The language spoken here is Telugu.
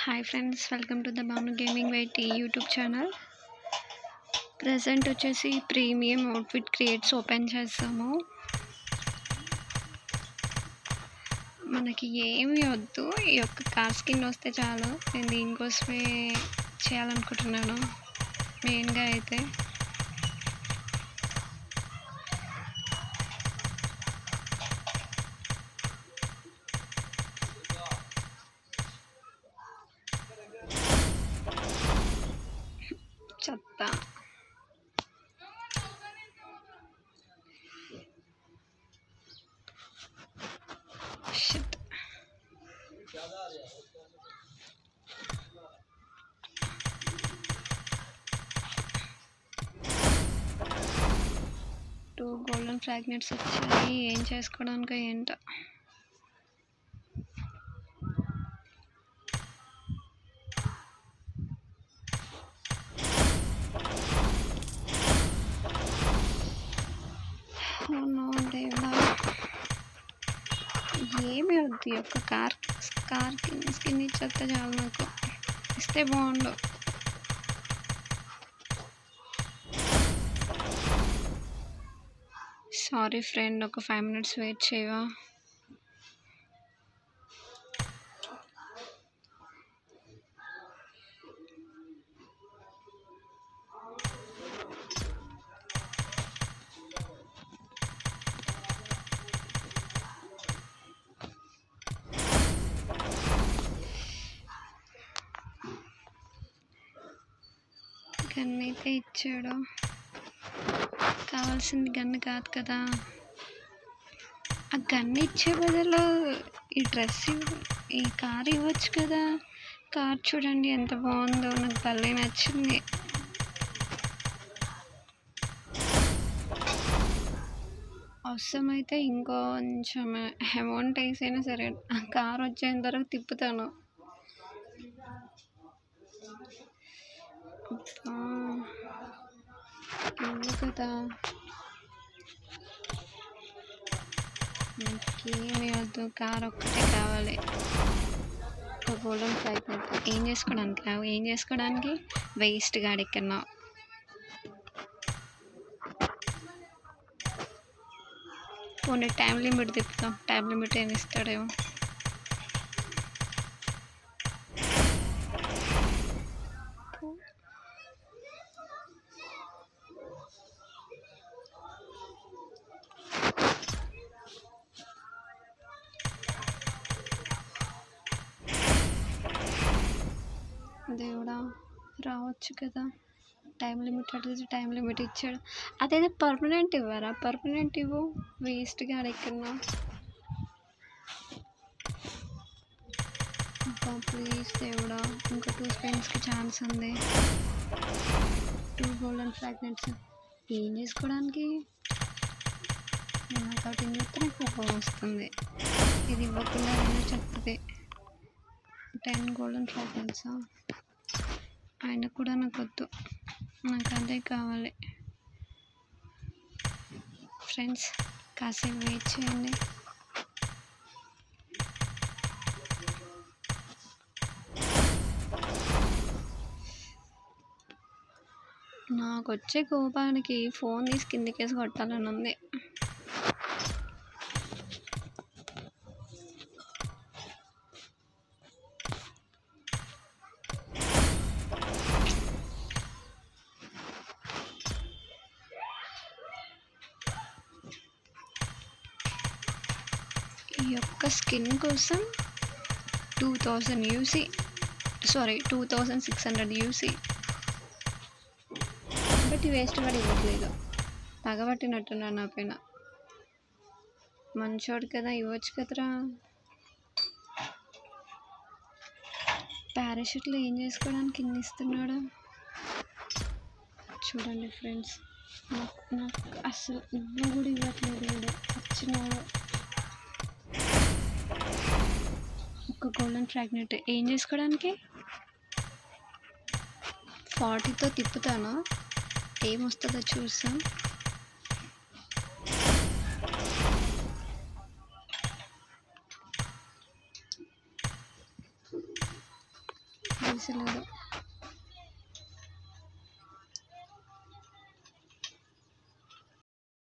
hi friends welcome to the Banu gaming YT YouTube channel present వచ్చేసి ప్రీమియం అవుట్ఫిట్ క్రియేట్స్ ఓపెన్ చేస్తాము మనకి ఏమి వద్దు ఈ యొక్క కార్ స్కిన్ వస్తే చాలు నేను దీనికోసమే చేయాలనుకుంటున్నాను మెయిన్గా అయితే చెత్త షిట్ టూ గోల్డెన్ ఫ్రాగ్నెట్స్ వచ్చాయి ఏం చేసుకోవడానికో ఏంటో అవును దేవుడా ఏమి వద్దు ఈ యొక్క కార్ కార్ స్కిన్ ఇచ్చేస్తే చాలు నాకు ఇస్తే బాగుండు సారీ ఫ్రెండ్ ఒక ఫైవ్ మినిట్స్ వెయిట్ చేయవా గన్ అయితే ఇచ్చాడు కావాల్సింది గన్ కాదు కదా ఆ గన్ ఇచ్చే బదులు ఈ డ్రెస్ ఇవ్వ- ఈ కార్ ఇవ్వచ్చు కదా కార్ చూడండి ఎంత బాగుందో నాకు భలే నచ్చింది అవసరమైతే ఇంకొంచెం అమౌంట్ వేసైనా సరే ఆ కార్ వచ్చేంత వరకు తిప్పుతాను అబ్బా, ఇల్లు కదా ఇంకేమీ వద్దు కార్ ఒక్కటే కావాలి ఒక గోల్డెన్ ఫ్రాగ్మెంట్ ఏం చేసుకోవడానికి అవి ఏం చేసుకోవడానికి వేస్ట్ గాడి కన్నా పోనీ టైం లిమిట్ తిప్పుతాం టైం లిమిట్ ఏమి ఇస్తాడేమో దేవుడా రావచ్చు కదా టైం లిమిట్ అడిగితే టైం లిమిట్ ఇచ్చాడు అదేదో పర్మనెంట్ ఇవ్వరా పర్మనెంట్ ఇవ్వు వేస్ట్గా అడగన్నా ప్లీజ్ దేవుడా ఇంకా టూ స్పెన్స్కి ఛాన్స్ ఉంది టూ గోల్డెన్ ఫ్రాగ్నెట్స్ ఏం చేసుకోవడానికి నాకు ఒకటి చూస్తే నాకు కోపం వస్తుంది ఇది ఇవ్వకుండా నేను చెప్తుంది టెన్ గోల్డెన్ ఫ్రాగ్నెట్సా ఆయన కూడా నాకు వద్దు నాకు అదే కావాలి ఫ్రెండ్స్ కాసేపు వెయిట్ చేయండి నాకు వచ్చే కోపానికి ఫోన్ తీసి కిందకేసి కొట్టాలని ఉంది ఈ యొక్క స్కిన్ కోసం two thousand UC sorry two thousand six hundred UC but waste పడి ఇవ్వట్లేదు పగబట్టినట్టున్నాను నా పైన మంచోడు కదా ఇవ్వచ్చు కదరా పారాషూట్లో ఏం చేసుకోవడానికి ఇన్ని ఇస్తున్నాడు చూడండి ఫ్రెండ్స్ నాకు నాకు అసలు ఇవ్వ కూడా ఇవ్వట్లేదు వీడు వచ్చినాడు ఒక గోల్డెన్ ఫ్రాగ్నెట్ ఏం చేసుకోవడానికి ఫార్టీతో తిప్పుతాను ఏమొస్తుందో చూసాం పైసలు లేదు